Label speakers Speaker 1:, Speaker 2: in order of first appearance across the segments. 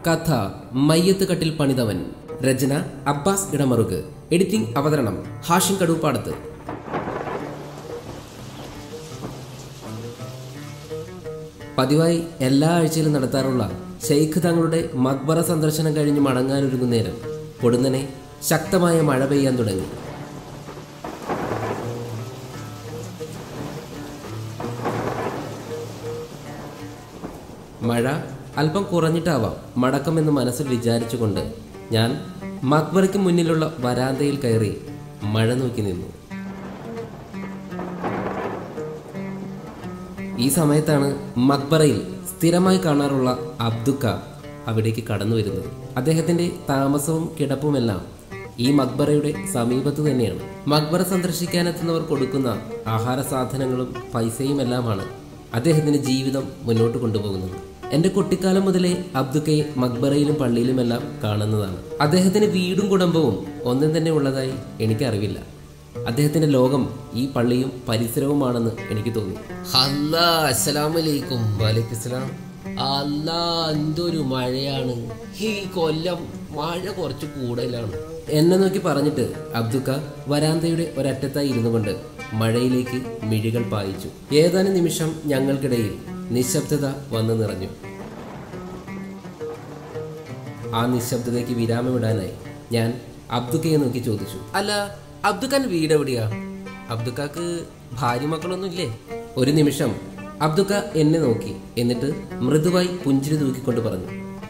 Speaker 1: കഥ മയ്യത്ത് കട്ടിൽ പണിതവൻ രചന അബ്ബാസ് ഇടമറുക് എഡിറ്റിംഗ് അവതരണം ഹാഷിം കടൂപ്പാടത്ത് പതിവായി എല്ലാ ആഴ്ചയിലും നടത്താറുള്ള ഷെയ്ഖ് തങ്ങളുടെ മക്ബറ സന്ദർശനം കഴിഞ്ഞ് മടങ്ങാനൊരുങ്ങും നേരം പൊടുന്നനെ ശക്തമായ മഴ പെയ്യാൻ തുടങ്ങി മഴ അല്പം കുറഞ്ഞിട്ടാവാം മടക്കമെന്ന് മനസ്സിൽ വിചാരിച്ചുകൊണ്ട് ഞാൻ മക്ബറയ്ക്ക് മുന്നിലുള്ള വരാന്തയിൽ കയറി മഴ നോക്കി നിന്നു ഈ സമയത്താണ് മക്ബറയിൽ സ്ഥിരമായി കാണാറുള്ള അബ്ദുക്ക അവിടേക്ക് കടന്നു വരുന്നത് അദ്ദേഹത്തിന്റെ താമസവും കിടപ്പുമെല്ലാം ഈ മക്ബറയുടെ സമീപത്ത് തന്നെയാണ് മക്ബറ സന്ദർശിക്കാനെത്തുന്നവർ കൊടുക്കുന്ന ആഹാര സാധനങ്ങളും പൈസയും എല്ലാമാണ് അദ്ദേഹത്തിന്റെ ജീവിതം മുന്നോട്ട് കൊണ്ടുപോകുന്നത് എന്റെ കുട്ടിക്കാലം മുതലേ അബ്ദുക്കയെ മക്ബറയിലും പള്ളിയിലുമെല്ലാം കാണുന്നതാണ് അദ്ദേഹത്തിന് വീടും കുടുംബവും ഒന്നും തന്നെ ഉള്ളതായി എനിക്കറിവില്ല അദ്ദേഹത്തിന്റെ ലോകം ഈ പള്ളിയും പരിസരവുമാണെന്ന് എനിക്ക് തോന്നി
Speaker 2: അല്ലാ അസ്സലാമലൈക്കും വലൈക്കുസ്സലാം അല്ലാ എന്തൊരു മഴയാണ് ഈ കൊല്ലം മഴ കുറച്ച് കൂടുതലാണ്
Speaker 1: എന്നെ നോക്കി പറഞ്ഞിട്ട് അബ്ദുക്ക വരാന്തയുടെ ഒരറ്റത്തായി ഇരുന്നു കൊണ്ട് മഴയിലേക്ക് മിഴികൾ പായിച്ചു ഏതാനും നിമിഷം ഞങ്ങൾക്കിടയിൽ നിശബ്ദത വന്നു നിറഞ്ഞു ആ നിശബ്ദതയ്ക്ക് വിരാമമിടാനായി ഞാൻ അബ്ദുക്കയെ നോക്കി ചോദിച്ചു
Speaker 2: അല്ല അബ്ദുഖാൻ വീട് എവിടെയാ അബ്ദുക്കാക്ക് ഭാര്യ മക്കളൊന്നും ഇല്ലേ
Speaker 1: ഒരു നിമിഷം അബ്ദുക്ക എന്നെ നോക്കി എന്നിട്ട് മൃദുവായി പുഞ്ചിരി തൂക്കിക്കൊണ്ട് പറഞ്ഞു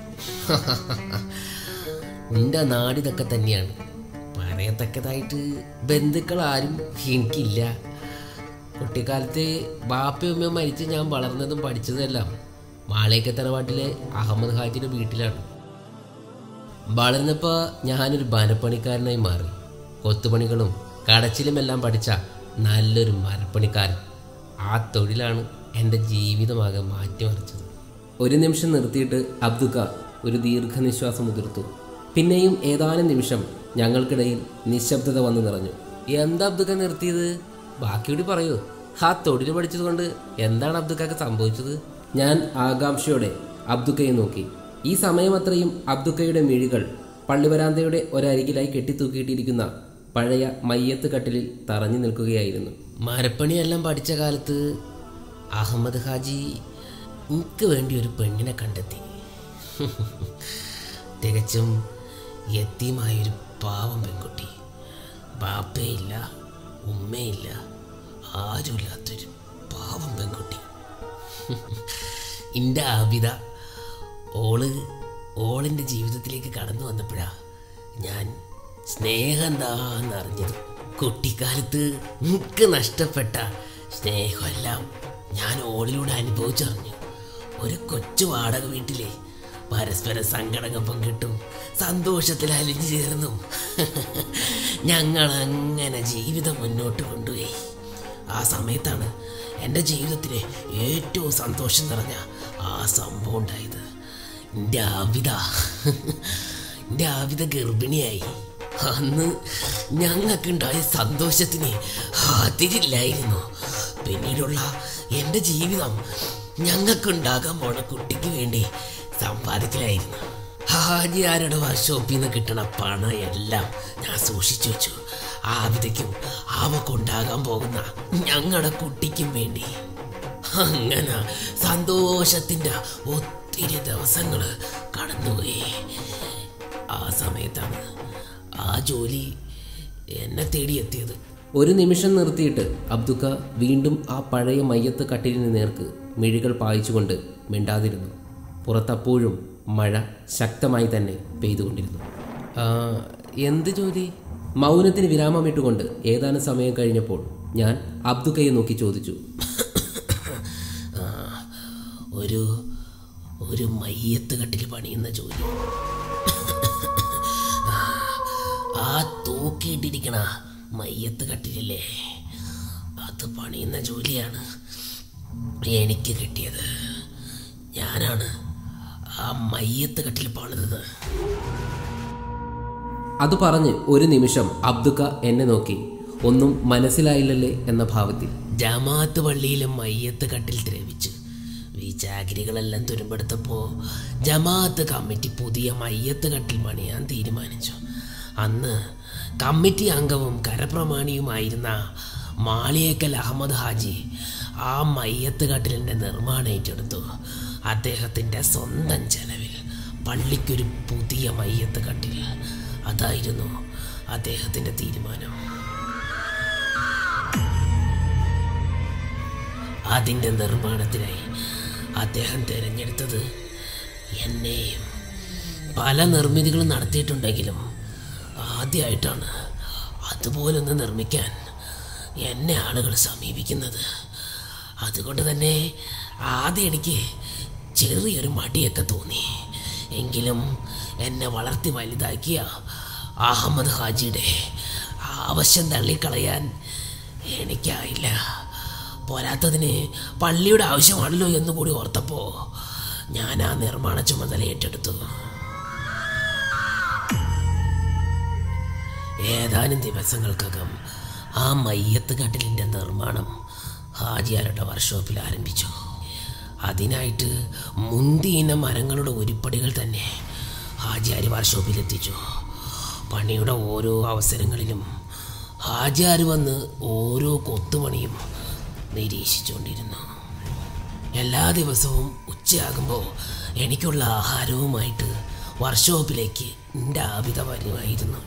Speaker 2: നിന്റെ നാടിതൊക്കെ തന്നെയാണ് പറയത്തക്കതായിട്ട് ബന്ധുക്കൾ ആരും എനിക്കില്ല കുട്ടിക്കാലത്ത് ബാപ്പയും ഉമ്മയും മരിച്ച് ഞാൻ വളർന്നതും പഠിച്ചതെല്ലാം മാളേക്ക തറവാട്ടിലെ അഹമ്മദ് ഹാജിയുടെ വീട്ടിലാണ് വളർന്നപ്പോൾ ഞാനൊരു ബനപ്പണിക്കാരനായി മാറി കൊത്തുപണികളും കടച്ചിലുമെല്ലാം പഠിച്ച നല്ലൊരു മരപ്പണിക്കാരൻ ആ തൊഴിലാണ് എൻ്റെ ജീവിതമാകെ മാറ്റിമറിച്ചത്
Speaker 1: ഒരു നിമിഷം നിർത്തിയിട്ട് അബ്ദുക്ക ഒരു ദീർഘനിശ്വാസം ഉതിർത്തു പിന്നെയും ഏതാനും നിമിഷം ഞങ്ങൾക്കിടയിൽ നിശബ്ദത വന്നു നിറഞ്ഞു
Speaker 2: എന്താ അബ്ദുക്ക നിർത്തിയത് ബാക്കിയോടി പറയൂ ആ തൊഴിൽ പഠിച്ചതുകൊണ്ട് എന്താണ് അബ്ദുക്കാക്ക് സംഭവിച്ചത്
Speaker 1: ഞാൻ ആകാംക്ഷയോടെ അബ്ദുക്കയെ നോക്കി ഈ സമയമത്രയും അബ്ദുക്കയുടെ മിഴികൾ പള്ളിവരാന്തയുടെ ഒരരികിലായി കെട്ടിത്തൂക്കിയിട്ടിരിക്കുന്ന പഴയ മയ്യത്ത് കട്ടിലിൽ തറഞ്ഞു നിൽക്കുകയായിരുന്നു
Speaker 2: മരപ്പണിയെല്ലാം പഠിച്ച കാലത്ത് അഹമ്മദ് ഹാജി എനിക്ക് വേണ്ടി ഒരു പെണ്ണിനെ കണ്ടെത്തി തികച്ചും യത്തീമായൊരു പാവം പെൺകുട്ടി ബാപ്പയില്ല ഉമ്മയില്ല ആരുമില്ലാത്തൊരു പാവം പെൺകുട്ടി എൻ്റെ ആബിത ഓള് ഓളിൻ്റെ ജീവിതത്തിലേക്ക് കടന്നു വന്നപ്പോഴാ ഞാൻ സ്നേഹം എന്താന്ന് അറിഞ്ഞത് കുട്ടിക്കാലത്ത് എനിക്ക് നഷ്ടപ്പെട്ട സ്നേഹമെല്ലാം ഞാൻ ഓളിലൂടെ അനുഭവിച്ചറിഞ്ഞു ഒരു കൊച്ചു വാടക വീട്ടിലെ പരസ്പര സങ്കടങ്ങൾ പങ്കിട്ടും സന്തോഷത്തിൽ അലിഞ്ഞു ചേർന്നും ഞങ്ങൾ അങ്ങനെ ജീവിതം മുന്നോട്ട് കൊണ്ടുപോയി ആ സമയത്താണ് എൻ്റെ ജീവിതത്തിലെ ഏറ്റവും സന്തോഷം നിറഞ്ഞ ആ സംഭവം ഉണ്ടായത് എൻ്റെ ആവിത എൻ്റെ ആവിത ഗർഭിണിയായി അന്ന് ഞങ്ങൾക്കുണ്ടായ സന്തോഷത്തിന് അതിരില്ലായിരുന്നു പിന്നീടുള്ള എൻ്റെ ജീവിതം ഞങ്ങൾക്കുണ്ടാകാൻ പോണ കുട്ടിക്ക് വേണ്ടി സമ്പാദിക്കലായിരുന്നു ഹാജിയാരുടെ വർക്ക്ഷോപ്പിൽ നിന്ന് കിട്ടണ പണം എല്ലാം ഞാൻ സൂക്ഷിച്ചു വെച്ചു ആവിതയ്ക്കും അവക്കുണ്ടാകാൻ പോകുന്ന ഞങ്ങളുടെ കുട്ടിക്കും വേണ്ടി അങ്ങനെ സന്തോഷത്തിൻ്റെ ഒത്തിരി ദിവസങ്ങൾ കടന്നുപോയി ആ സമയത്താണ് ആ ജോലി എന്നെ തേടിയെത്തിയത്
Speaker 1: ഒരു നിമിഷം നിർത്തിയിട്ട് അബ്ദുക്ക വീണ്ടും ആ പഴയ മയ്യത്ത് കട്ടിലിന് നേർക്ക് മിഴികൾ പായിച്ചുകൊണ്ട് മിണ്ടാതിരുന്നു പുറത്തപ്പോഴും മഴ ശക്തമായി തന്നെ പെയ്തുകൊണ്ടിരുന്നു ആ, എന്ത് ജോലി മൗനത്തിന് വിരാമമിട്ടുകൊണ്ട് ഏതാനും സമയം കഴിഞ്ഞപ്പോൾ ഞാൻ അബ്ദുക്കയെ നോക്കി ചോദിച്ചു
Speaker 2: ആ, ഒരു ഒരു മയ്യത്ത് കട്ടിൽ പണിയുന്ന ജോലി ആ, ആ തൂക്കിയിട്ടിരിക്കണ മയ്യത്ത് കട്ടിലില്ലേ അത് പണിയുന്ന ജോലിയാണ് എനിക്ക് കിട്ടിയത് ഞാനാണ് ആ മയ്യത്ത് കട്ടിൽ പണിതത്
Speaker 1: അത് പറഞ്ഞ് ഒരു നിമിഷം അബ്ദുക്ക എന്നെ നോക്കി ഒന്നും മനസ്സിലായില്ലല്ലേ എന്ന ഭാവത്തിൽ
Speaker 2: ജമാഅത്ത് പള്ളിയിലെ മയ്യത്ത് കട്ടിൽ ദ്രവിച്ച് ഈ ചാകിരികളെല്ലാം തുരുമ്പെടുത്തപ്പോൾ ജമാഅത്ത് കമ്മിറ്റി പുതിയ മയ്യത്ത് കട്ടിൽ പണിയാൻ തീരുമാനിച്ചു അന്ന് കമ്മിറ്റി അംഗവും കരപ്രമാണിയുമായിരുന്ന മാളിയേക്കൽ അഹമ്മദ് ഹാജി ആ മയ്യത്ത് കട്ടിലിൻ്റെ നിർമ്മാണം ഏറ്റെടുത്തു അദ്ദേഹത്തിൻ്റെ സ്വന്തം ചെലവിൽ പള്ളിക്കൊരു പുതിയ മയ്യത്ത് കട്ടിൽ അതായിരുന്നു അദ്ദേഹത്തിൻ്റെ തീരുമാനം അതിൻ്റെ നിർമ്മാണത്തിനായി അദ്ദേഹം തിരഞ്ഞെടുത്തത് എന്നെയും പല നിർമ്മിതികളും നടത്തിയിട്ടുണ്ടെങ്കിലും ആദ്യമായിട്ടാണ് അതുപോലൊന്ന് നിർമ്മിക്കാൻ എന്നെ ആളുകൾ സമീപിക്കുന്നത് അതുകൊണ്ട് തന്നെ ആദ്യം എനിക്ക് ചെറിയൊരു മടിയൊക്കെ തോന്നി എങ്കിലും എന്നെ വളർത്തി വലുതാക്കിയ അഹമ്മദ് ഹാജിയുടെ ആവശ്യം തള്ളിക്കളയാൻ എനിക്കായില്ല പോരാത്തതിന് പള്ളിയുടെ ആവശ്യമാണല്ലോ എന്ന് കൂടി ഓർത്തപ്പോൾ ഞാൻ ആ നിർമ്മാണ ചുമതല ഏറ്റെടുത്തു ഏതാനും ദിവസങ്ങൾക്കകം ആ മയ്യത്ത് കട്ടിലിൻ്റെ നിർമ്മാണം ഹാജിയാരുടെ വർക്ക്ഷോപ്പിൽ ആരംഭിച്ചു അതിനായിട്ട് മുന്തിയിന മരങ്ങളുടെ ഉരുപ്പടികൾ തന്നെ ഹാജിയാർ വർക്ക്ഷോപ്പിൽ എത്തിച്ചു പണിയുടെ ഓരോ അവസരങ്ങളിലും ഹാജിയാർ വന്ന് ഓരോ കൊത്തുപണിയും നിരീക്ഷിച്ചുകൊണ്ടിരുന്നു എല്ലാ ദിവസവും ഉച്ചയാകുമ്പോൾ എനിക്കുള്ള ആഹാരവുമായിട്ട് വർക്ക്ഷോപ്പിലേക്ക് എൻ്റെ ആപിത വരുമായിരുന്നു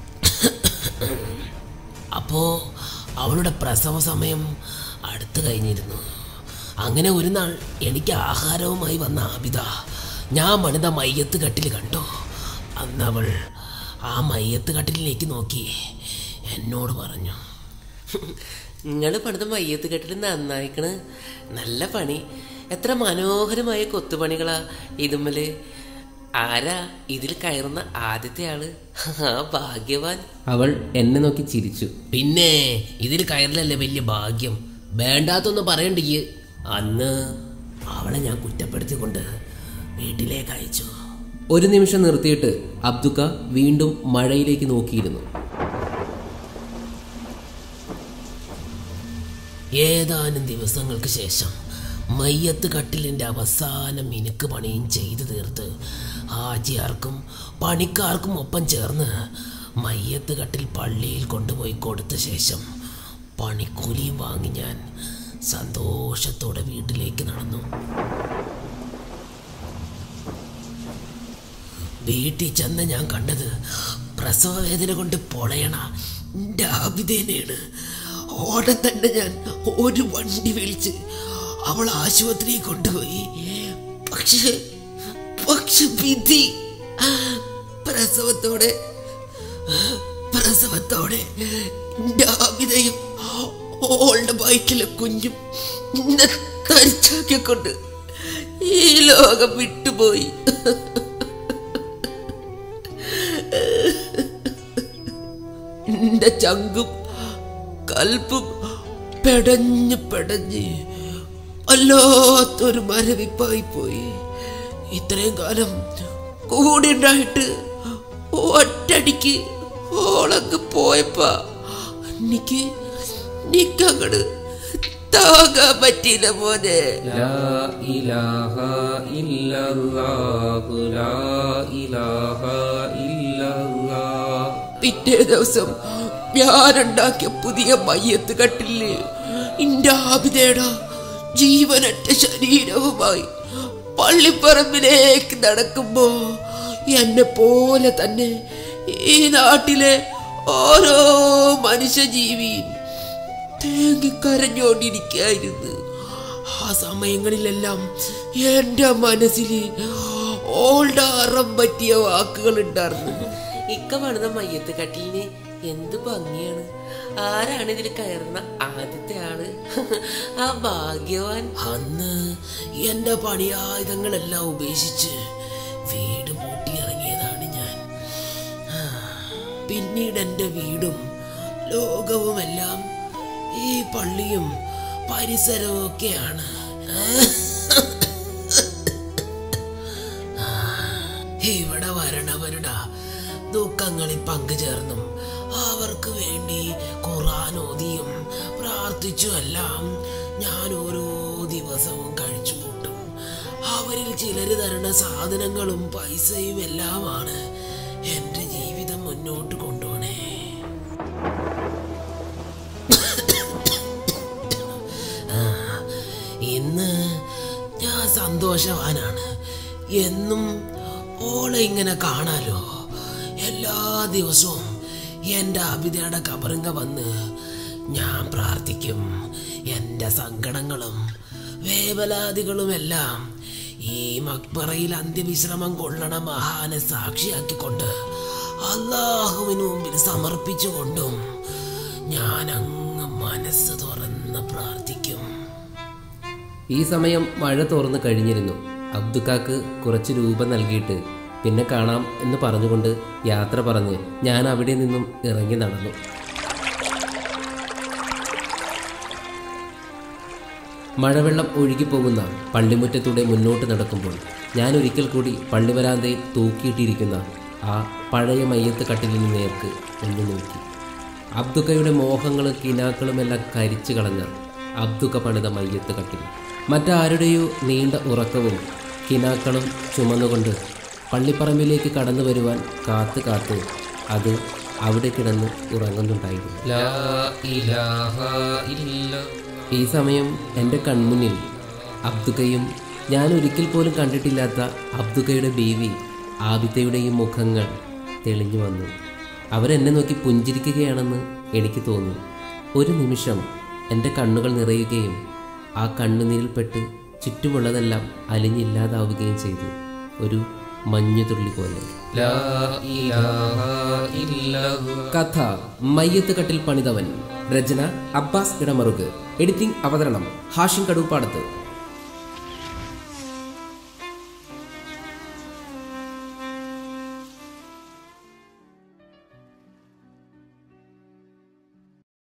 Speaker 2: അപ്പോൾ അവളുടെ പ്രസവ സമയം അടുത്തു കഴിഞ്ഞിരുന്നു അങ്ങനെ ഒരു നാൾ എനിക്ക് ആഹാരവുമായി വന്ന ആബിത ഞാൻ പണിത മയ്യത്ത് കട്ടിൽ കണ്ടു അന്ന് അവൾ ആ മയ്യത്ത് കട്ടിലിലേക്ക് നോക്കി എന്നോട് പറഞ്ഞു
Speaker 1: നിങ്ങൾ പണിത മയ്യത്ത് കെട്ടിൽ നന്നായിക്കണ് നല്ല പണി എത്ര മനോഹരമായ കൊത്തുപണികളാ ഇതുമ്മല് ആരാ ഇതിൽ കയറുന്ന ആദ്യത്തെ ആള് ആ ഭാഗ്യവാൻ അവൾ എന്നെ നോക്കി ചിരിച്ചു
Speaker 2: പിന്നെ ഇതിൽ കയറിലല്ലേ വലിയ ഭാഗ്യം വേണ്ടാത്തൊന്നും പറയണ്ടേ അന്ന് അവളെ ഞാൻ കുറ്റപ്പെടുത്തിക്കൊണ്ട് വീട്ടിലേക്ക് അയച്ചു
Speaker 1: ഒരു നിമിഷം നിർത്തിയിട്ട് അബ്ദുക്ക വീണ്ടും മഴയിലേക്ക് നോക്കിയിരുന്നു
Speaker 2: ഏതാനും ദിവസങ്ങൾക്ക് ശേഷം മയ്യത്ത് കട്ടിലിൻ്റെ അവസാന മിനുക്ക് പണിയും ചെയ്തു തീർത്ത് ഹാജിയാർക്കും പണിക്കാർക്കും ഒപ്പം ചേർന്ന് മയ്യത്ത് കട്ടിൽ പള്ളിയിൽ കൊണ്ടുപോയി കൊടുത്ത ശേഷം പണിക്കൂലിയും വാങ്ങി ഞാൻ സന്തോഷത്തോടെ വീട്ടിലേക്ക് നടന്നു വീട്ടിൽ ചെന്ന് ഞാൻ കണ്ടത് പ്രസവ വേദന കൊണ്ട് പൊളയണ എൻ്റെ ആബിദേനെയാണ് ഓടെ തന്നെ ഞാൻ ഒരു വണ്ടി വിളിച്ച് അവൾ ആശുപത്രിയിൽ കൊണ്ടുപോയി പക്ഷേ പക്ഷെ വിധി പ്രസവത്തോടെ പ്രസവത്തോടെ എൻ്റെ ആബിതയും ഓളുടെ ബൈക്കിലെ കുഞ്ഞും എന്നെ തരിച്ചാക്കിക്കൊണ്ട് ഈ ലോകം വിട്ടുപോയി എന്റെ ചങ്കും കൽപ്പും പെടഞ്ഞ് പെടഞ്ഞ് വല്ലാത്തൊരു മരവിപ്പായി പോയി ഇത്രയും കാലം കൂടെ ഉണ്ടായിട്ട് ഒറ്റടിക്ക് ഓളങ്ങ് പോയപ്പാ എനിക്ക് എനിക്കങ്ങട് താങ്ങാൻ പറ്റിയില്ല മോനെ
Speaker 1: ലാ ഇലാഹ ഇല്ലല്ലാഹു ലാ ഇലാഹ ഇല്ലല്ലാഹ്
Speaker 2: പിറ്റേ ദിവസം ഞാനുണ്ടാക്കിയ പുതിയ മയ്യത്ത് കട്ടില് ഇന്റെ ആബിതയുടെ ജീവനറ്റ ശരീരവുമായി പള്ളിപ്പറമ്പിലേക്ക് നടക്കുമ്പോ എന്നെ പോലെ തന്നെ ഈ നാട്ടിലെ ഓരോ മനുഷ്യജീവിയും തേങ്ങിക്കരഞ്ഞോണ്ടിരിക്കായിരുന്നു ആ സമയങ്ങളിലെല്ലാം എൻ്റെ മനസ്സിൽ ഓൾഡ് അറം പറ്റിയ വാക്കുകൾ ഉണ്ടായിരുന്നു
Speaker 1: ഇക്ക പണിത മയ്യത്ത് കട്ടിലിന് എന്ത് ഭംഗിയാണ് ആരാണ് ഇതിൽ കയറുന്ന ആദ്യത്തെ ആള് ആ ഭാഗ്യവാൻ
Speaker 2: അന്ന് എന്റെ പണിയായുധങ്ങളെല്ലാം ഉപേക്ഷിച്ച് വീട് പൂട്ടിയിറങ്ങിയതാണ് ഞാൻ പിന്നീട് എൻ്റെ വീടും ലോകവുമെല്ലാം ഈ പള്ളിയും പരിസരവും ഒക്കെയാണ് ഇവിടെ വരണവരുടെ ദുഃഖങ്ങളിൽ പങ്കുചേർന്നും അവർക്ക് വേണ്ടി ഖുറാൻ ഓതിയും പ്രാർത്ഥിച്ചുമെല്ലാം ഞാൻ ഓരോ ദിവസവും കഴിച്ചു കൂട്ടും അവരിൽ ചിലര് തരുന്ന സാധനങ്ങളും പൈസയും എല്ലാമാണ് എൻ്റെ ജീവിതം മുന്നോട്ട് കൊണ്ടുപോണേ ആ, ഇന്ന് ഞാൻ സന്തോഷവാനാണ് എന്നും ഓളെ ഇങ്ങനെ കാണാലോ എല്ലാ ദിവസവും എൻ്റെ അബിതയുടെ കബറിങ്ക വന്ന് ഞാൻ പ്രാർത്ഥിക്കും എൻ്റെ സങ്കടങ്ങളും വേവലാതികളുമെല്ലാം ഈ മക്ബറയിൽ അന്ത്യവിശ്രമം കൊള്ളണ മഹാനെ സാക്ഷിയാക്കിക്കൊണ്ട് അള്ളാഹുവിന് മുമ്പിൽ സമർപ്പിച്ചുകൊണ്ടും ഞാൻ അങ്ങ് മനസ്സ് തുറന്ന് പ്രാർത്ഥിക്കും
Speaker 1: ഈ സമയം മഴ തോർന്നു കഴിഞ്ഞിരുന്നു അബ്ദുക്കാക്ക് കുറച്ച് രൂപ നൽകിയിട്ട് പിന്നെ കാണാം എന്ന് പറഞ്ഞുകൊണ്ട് യാത്ര പറഞ്ഞ് ഞാൻ അവിടെ നിന്നും ഇറങ്ങി നടന്നു മഴവെള്ളം ഒഴുകിപ്പോകുന്ന പള്ളിമുറ്റത്തൂടെ മുന്നോട്ട് നടക്കുമ്പോൾ ഞാൻ ഒരിക്കൽ കൂടി പള്ളിവരാന്തയിൽ തൂക്കിയിട്ടിരിക്കുന്ന ആ പഴയ മയ്യത്ത് കട്ടിലിന് നേർക്ക് ഒന്ന് നോക്കി അബ്ദുക്കയുടെ മോഹങ്ങളും കിനാക്കളുമെല്ലാം കരിച്ചു കളഞ്ഞ അബ്ദുക്ക പണിത മയ്യത്ത് കട്ടിൽ മറ്റാരുടെയോ നീണ്ട ഉറക്കവും കിനാക്കളും ചുമന്നുകൊണ്ട് പള്ളിപ്പറമ്പിലേക്ക് കടന്നു വരുവാൻ കാത്ത് കാത്ത് അത് അവിടെ കിടന്ന് ഉറങ്ങുന്നുണ്ടായിരുന്നു ഈ സമയം എൻ്റെ കൺമുന്നിൽ അബ്ദുക്കയും ഞാൻ ഒരിക്കൽ പോലും കണ്ടിട്ടില്ലാത്ത അബ്ദുക്കയുടെ ബീവി ആബിത്തയുടെയും മുഖങ്ങൾ തെളിഞ്ഞു വന്നു അവരെന്നെ നോക്കി പുഞ്ചിരിക്കുകയാണെന്ന് എനിക്ക് തോന്നി ഒരു നിമിഷം എൻ്റെ കണ്ണുകൾ നിറയുകയും ആ കണ്ണുനീരിൽപ്പെട്ട് ചുറ്റുമുള്ളതെല്ലാം അലിഞ്ഞില്ലാതാവുകയും ചെയ്തു ഒരു മഞ്ഞുതുള്ളി പോലെ കഥ മയ്യത്ത് കട്ടിൽ പണിതവൻ രചന അബ്ബാസ് ഇടമറുക് എഡിറ്റിംഗ് അവതരണം ഹാഷിം കടൂപ്പാടത്ത്